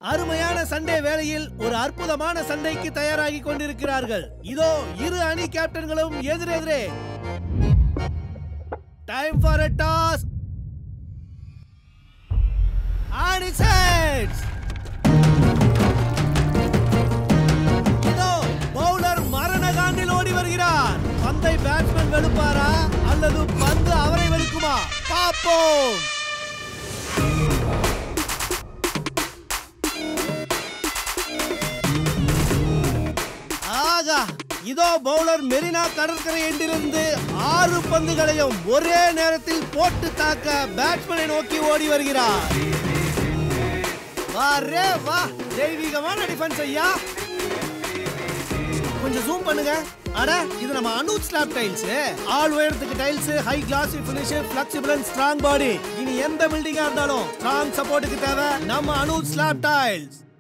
அருமையான சண்டே வேளையில் ஒரு அற்புதமான சண்டைக்கு தயாராகி கொண்டிருக்கிறார்கள் இதோ இரு அணி கேப்டன்களும் எதிரெதிரே time for a toss and it's heads. இதோ பவுலர் மரணகாண்டில் ஓடி வருகிறார் பந்தை பேட்ஸ்மேன் வெளுப்பாரா அல்லது பந்து அவரை வெளுக்குமா பாப்போம் ஆகா இதோ பவுலர் மெரினா கடற்கரை எண்டிலிருந்து ஆறு பந்துகளையும் ஒரே நேரத்தில் போட்டு தாக்க பேட்ஸ்மேனை நோக்கி ஓடி வருகிறார் வா ரே வா தெய்வீகமான டிஃபென்ஸ் ஐயா கொஞ்சம் ஜூம் பண்ணுங்க அட இது நம்ம அனுஜ் ஸ்லாப் டைல்ஸ் ஆள் உயரத்துக்கு tiles high classy finish flexible and strong body இனி எந்த பில்டிங்கா இருந்தாலும் ஸ்ட்ராங் சப்போர்ட்டுக்கு தேவை நம்ம அனுஜ் ஸ்லாப் டைல்ஸ்